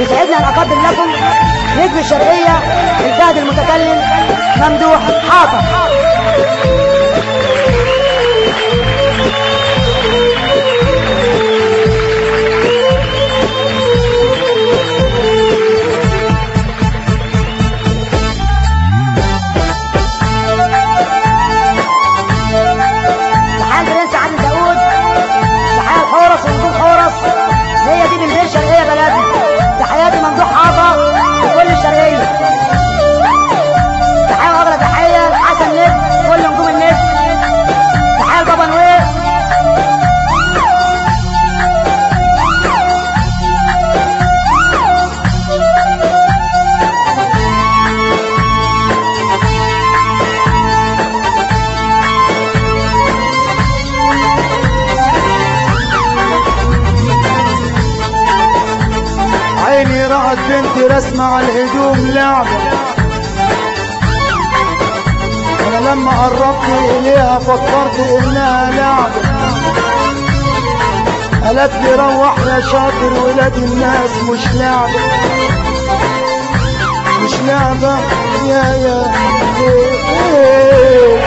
يسعدنا ان اقدم لكم نجم الشرقيه الفهد المتكلم ممدوح حاطه تحية برنس عادل داوود تحية الحورس ونجوم حورس هي دي بالبير شرقية بلدنا تحياتي ممدوح حاطة لكل الشرقية تحية وأغلى تحية لحسن نت كل نجوم النت تحية لبابا نوير عيني رأت بنتي رسمة على الهدوم لعبة أنا لما قربت إليها فكرت إنها لعبة قالت لي روح يا شاطر ولاد الناس مش لعبة مش لعبة يا يا إيه إيه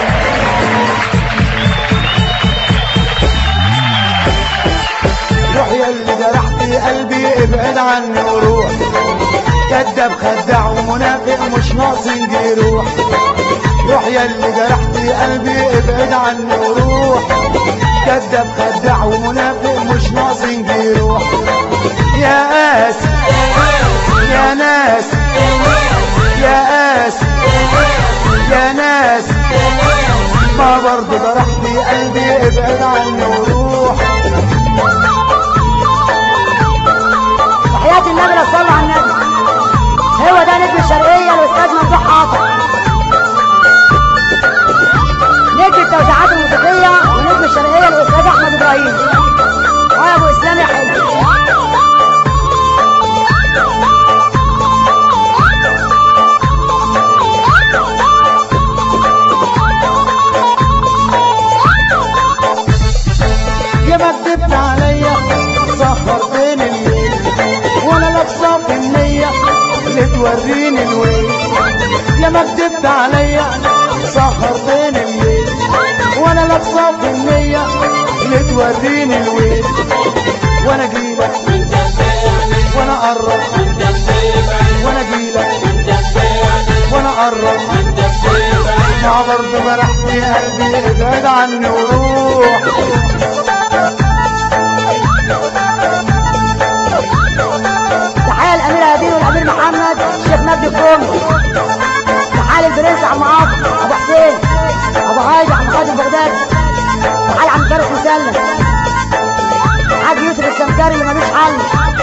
روح يا اللي جرحتي قلبي ابعد عني وروح كداب خداع ومنافق مش ناقص جروح روح يا اللي جرحتي قلبي ابعد عني وروح كداب خداع ومنافق مش ناقص جروح يا قاس يا ناس يا قاس يا ناس ما برضه جرحتي قلبي ابعد عني وروح تحياتي النبي لا صلى على النبي هو ده نجم الشرقية الأستاذ ممدوح حاطة نجم التوزيعات الموسيقية ونجم الشرقية الأستاذ أحمد إبراهيم ويا أبو إسلام يا حلو يا ما كدبت عليا سهر بين الليل وانا لك صافي النية اللي توريني الويل يا ما كدبت عليا سهر بين الليل وانا لك صافي النية اللي توريني الويل وانا اجيلك وانا اقرب وانا اجيلك وانا اقرب مع برضه جرحتي قلبي ابعد عني وروح تحية الأمير هدين والأمير محمد الشيخ مجدي الكومي تحية البرنس عم عاطف أبو حسين أبو غايد عم خالد البغدادي تحية عم فارس مسلم حاج يوسف السمكري اللي ملوش حل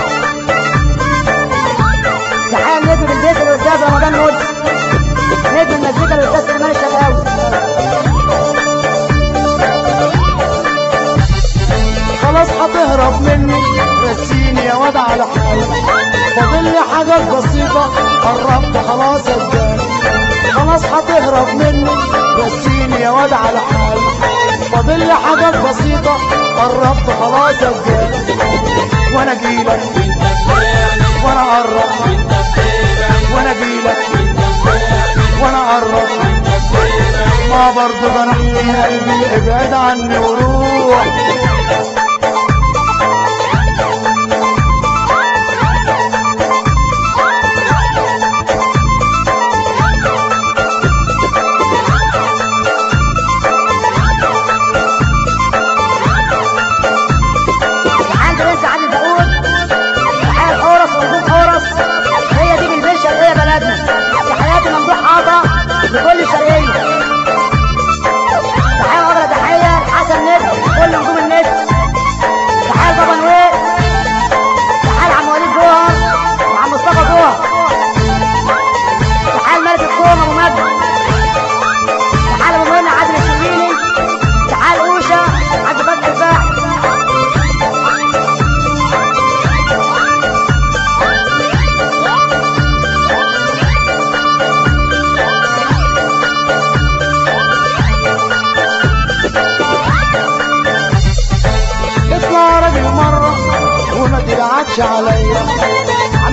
تحية النجم بالبيت الأستاذ رمضان مد نجم المزيكا الأستاذ سليمان الشرقاوي خلاص هتهرب مني رسيني يا واد على حالي فاضل لي حاجات بسيطة قربت خلاص قدامي خلاص هتهرب مني رسيني يا واد على حالي فاضل لي حاجات بسيطة قربت خلاص قدامي وانا اجيلك وانا اقرب وانا اجيلك وانا اقرب ما برضه جرحتي قلبي ابعد عني وروح تحية البرنس عادل داوود تحية الحورس ونجوم حورس هي دي بالبير شرقية بلدنا تحياتي ممدوح حاطة لكل الشرقية تحية وأغلى تحية لحسن نت كل نجوم النت تحية لبابا نوير تحية لعم وليد جوهر وعم مصطفى جوهر تحية لملك الكوم أبو مجد تحية لأبو منى عادل الشربيني تحية لأوشا حاج فتحي الفاح اطلع راجل مرة وما تبعتش عليا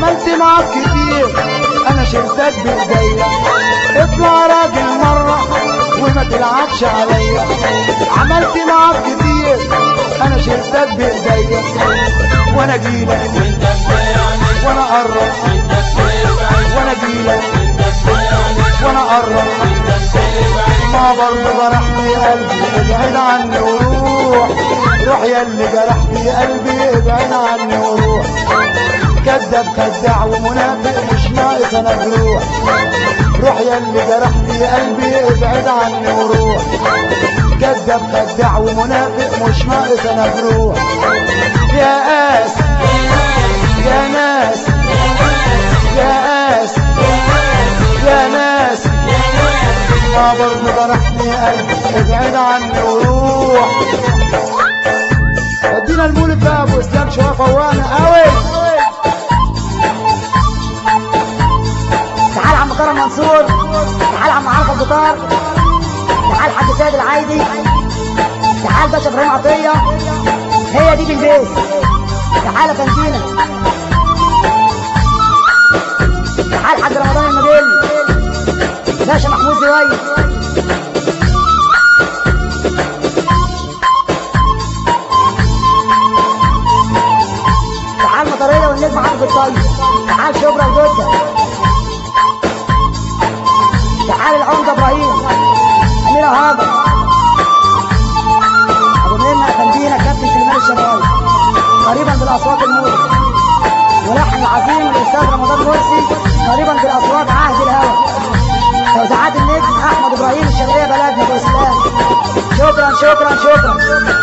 شلتك بايديا اطلع راجل مرة وما تلعبش عليا عملت معاك كتير انا شلتك بايديا وانا جيلك وانا قرب وانا جيلك وانا قرب ما برضه جرحتي قلبي ابعد عني وروح روح يا اللي جرحتي قلبي ابعد عني وروح كذاب خداع ومنافق مش ناقص انا جروح روح يا اللي جرحتي قلبي ابعد عني وروح كذاب خداع ومنافق مش ناقص انا جروح يا قاس يا ناس يا قاس يا ناس ما برضه جرحتني قلبي ابعد عني وروح ادينا المولد بقى ابو اسلام شويه فوانا قوي تعال عم كرم منصور تعال عم عارف الجيتار تعال حاج سيد العايدي تعال باشا ابراهيم عطيه هي دي بالبيت تعال كانتينا تعال حاج رمضان المجيل باشا محمود زويل تعال مطريه والنجم عبد الطيب تعال شبرا الجده تعال العمدة ابراهيم امير هابة ابو منى كندينا كابتن سليمان الشمال قريبا بالاصوات المولد ولحن العظيم الاستاذ رمضان مرسي قريبا بالاصوات عهد الهوى توزيعات النجم احمد ابراهيم الشرقيه بلدنا ابو اسلام شكرا شكرا شكرا